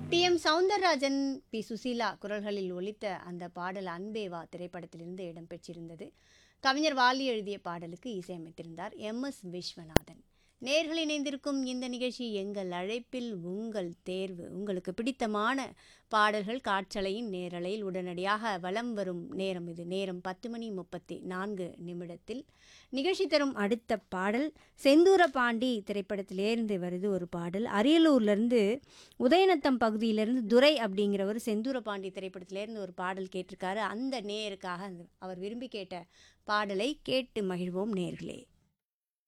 D M Soundararajan P Susheela குரல்களில் ஒலித்த அந்த பாடல் அன்பேவா திரைப்படத்திலிருந்து இடம்பெற்றிருந்தது கவிஞர் வாலி எழுதிய பாடலுக்கு இசையமைத்திருந்தார் எம் எஸ் விஸ்வநாதன் நேர்கள் இணைந்திருக்கும் இந்த நிகழ்ச்சி எங்கள் அழைப்பில் உங்கள் தேர்வு உங்களுக்கு பிடித்தமான பாடல்கள் காற்றலையின் நேரலையில் உடனடியாக வலம் வரும் நேரம் இது நேரம் பத்து மணி முப்பத்தி நான்கு நிமிடத்தில் நிகழ்ச்சி தரும் அடுத்த பாடல் செந்தூர பாண்டி திரைப்படத்திலேருந்து வருது ஒரு பாடல் அரியலூர்லேருந்து உதயநத்தம் பகுதியிலேருந்து துரை அப்படிங்கிறவர் செந்தூர பாண்டி திரைப்படத்திலேருந்து ஒரு பாடல் கேட்டிருக்காரு அந்த நேருக்காக அந்த- அவர் விரும்பி கேட்ட பாடலை கேட்டு மகிழ்வோம் நேர்களே